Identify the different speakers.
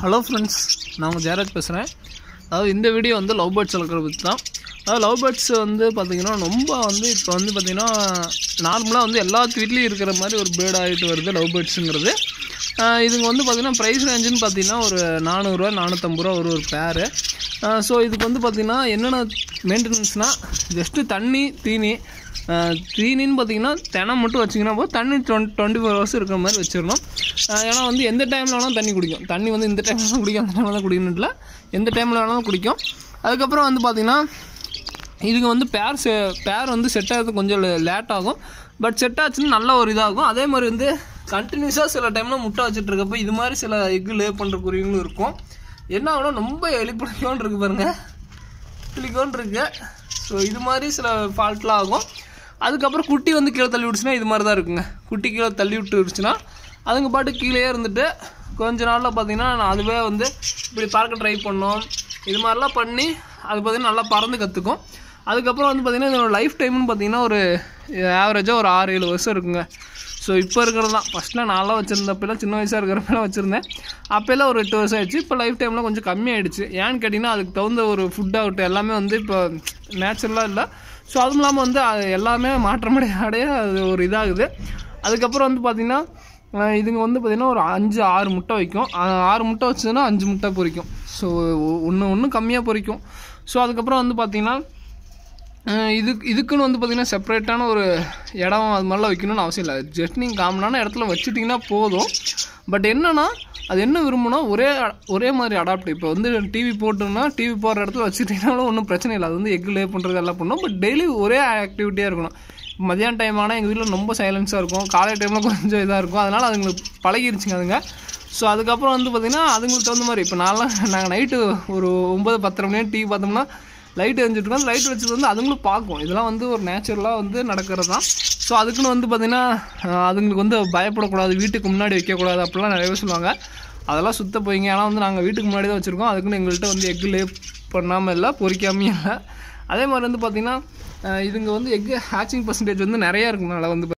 Speaker 1: hello friends நான் உங்கள் ஜெயராஜ் பேசுகிறேன் அதாவது இந்த வீடியோ வந்து லவ் பேர்ட்ஸ் வளர்க்குற பற்றி தான் அதாவது லவ் பேர்ட்ஸ் வந்து பார்த்திங்கன்னா ரொம்ப வந்து இப்போ வந்து பார்த்திங்கன்னா நார்மலாக வந்து எல்லா வீட்லேயும் இருக்கிற மாதிரி ஒரு பேர்ட் ஆகிட்டு வருது லவ் பேர்ட்ஸுங்கிறது இதுங்க வந்து பார்த்திங்கன்னா ப்ரைஸ் ரேஞ்சுன்னு பார்த்தீங்கன்னா ஒரு நானூறுரூவா நானூற்றம்பது ரூபா ஒரு ஒரு பேரு ஸோ இதுக்கு வந்து பார்த்திங்கன்னா என்னென்ன மெயின்டெனன்ஸ்னால் ஜஸ்ட்டு தண்ணி தீனி ஆஹ் தீனின்னு பார்த்தீங்கன்னா தினம் மட்டும் வச்சிங்கன்னா போது தண்ணி டுவெண்ட் டுவெண்ட்டி ஃபோர் ஹவர்ஸ் இருக்கிற மாதிரி வச்சிடணும் ஆஹ் ஏன்னா வந்து எந்த டைமில் வேணாலும் தண்ணி குடிக்கும் தண்ணி வந்து இந்த டைமில் தான் குடிக்கும் அந்த டைமில் தான் குடிக்கணும்ல எந்த டைமில் வேணாலும் குடிக்கும் அதுக்கப்புறம் வந்து பார்த்திங்கன்னா இதுக்கு வந்து பேர் செ பேர் வந்து செட் ஆகிறது கொஞ்சம் லேட் ஆகும் பட் செட் ஆச்சுன்னா நல்ல ஒரு இதாகும் அதே மாதிரி வந்து கண்டினியூஸாக சில டைமில் முட்டை வச்சுட்டு இருக்கப்போ இது மாதிரி சில எக்கு லே பண்ணுற குருவிங்களும் இருக்கும் என்ன ஆகும்னா ரொம்ப எலிப்பிடிக்கோன்னு இருக்கு பாருங்க கிளிக்கோன்னு இருக்கு ஸோ இது மாதிரி சில ஃபால்ட்லாம் ஆகும் அதுக்கப்புறம் குட்டி வந்து கீழே தள்ளி விட்டுச்சுன்னா இது மாதிரி தான் இருக்குங்க குட்டி கீழே தள்ளி விட்டுருச்சுன்னா அதுங்க பாட்டு கீழே இருந்துட்டு கொஞ்ச நாளில் பார்த்தீங்கன்னா நான் அதுவே வந்து இப்படி பறக்க ட்ரை பண்ணோம் இது மாதிரிலாம் பண்ணி அது பார்த்தீங்கன்னா நல்லா பறந்து கற்றுக்கும் அதுக்கப்புறம் வந்து பார்த்திங்கன்னா இதோட லைஃப் டைம்னு பார்த்தீங்கன்னா ஒரு ஆவரேஜாக ஒரு ஆறு ஏழு வருஷம் இருக்குங்க ஸோ இப்போ இருக்கிறது தான் ஃபஸ்ட்டில் நான்லாம் வச்சுருந்தப்பெல்லாம் சின்ன வயசாக இருக்கிறப்பெல்லாம் வச்சுருந்தேன் அப்போல்லாம் ஒரு எட்டு வருஷம் ஆயிடுச்சு இப்போ லைஃப் டைமில் கொஞ்சம் கம்மியாயிடுச்சு ஏன்னு கேட்டிங்கன்னா அதுக்கு தகுந்த ஒரு ஃபுட் ஆகட்டும் எல்லாமே வந்து இப்போ நேச்சுரலாக இல்லை ஸோ அதுவும் இல்லாமல் வந்து அது எல்லாமே மாற்றமடைய அடைய அது ஒரு இதாகுது அதுக்கப்புறம் வந்து பார்த்திங்கன்னா அஹ் இதுங்க வந்து பார்த்திங்கன்னா ஒரு அஞ்சு ஆறு முட்டை வைக்கும் அஹ் ஆறு முட்டை வச்சதுன்னா அஞ்சு முட்டை பொரிக்கும் ஸோ ஒன்று ஒன்று கம்மியாக பொரிக்கும் ஸோ அதுக்கப்புறம் வந்து பார்த்திங்கன்னா அஹ் இதுக்கு இதுக்குன்னு வந்து பார்த்திங்கன்னா செப்பரேட்டான ஒரு இடம் அது மாதிரிலாம் வைக்கணும்னு அவசியம் இல்லை ஜஸ்ட் நீங்கள் காமனான இடத்துல வச்சுட்டிங்கன்னா போதும் பட் என்னென்னா அது என்ன விரும்புனா ஒரே ஒரே மாதிரி அடாப்ட் இப்போ வந்து டிவி போட்டோம்னா டிவி போடுற இடத்துல வச்சுட்டிங்கனாலும் ஒன்றும் பிரச்சனை இல்லை அது வந்து எக் லே பண்ணுறது எல்லாம் பண்ணும் பட் டெய்லி ஒரே ஆக்டிவிட்டியாக இருக்கணும் மதியான டைம் ஆனால் எங்கள் வீட்டில் ரொம்ப சைலன்ஸாக இருக்கும் காலை டைமில் கொஞ்சம் இதாக இருக்கும் அதனால் அதுங்களுக்கு பழகிருச்சுங்க அதுங்க ஸோ அதுக்கப்புறம் வந்து பார்த்திங்கன்னா அதுங்களுக்கு தகுந்த மாதிரி இப்போ நான்லாம் நாங்கள் நைட்டு ஒரு ஒம்பது பத்தரை மணி டிவி பார்த்தோம்னா லைட் எரிஞ்சிட்ருக்கோம் லைட் வச்சது வந்து அதுங்களும் பார்க்கும் இதெல்லாம் வந்து ஒரு நேச்சுரலாக வந்து நடக்கிறது தான் ஸோ அதுக்குன்னு வந்து பார்த்திங்கன்னா அஹ், அதுங்களுக்கு வந்து பயப்படக்கூடாது வீட்டுக்கு முன்னாடி வைக்கக்கூடாது அப்படிலாம் நிறைய பேர் சொல்லுவாங்க அதெல்லாம் சுத்த போய்ங்க ஏன்னா வந்து நாங்கள் வீட்டுக்கு முன்னாடி தான் வச்சுருக்கோம் அதுக்குன்னு எங்கள்கிட்ட வந்து எக்கு லே பண்ணாமல் இல்லை பொறிக்காமையும் இல்லை அதே மாதிரி வந்து பார்த்திங்கன்னா அஹ், இதுங்க வந்து எக்கு ஹேச்சிங் பர்சன்டேஜ் வந்து நிறையா இருக்குனால வந்து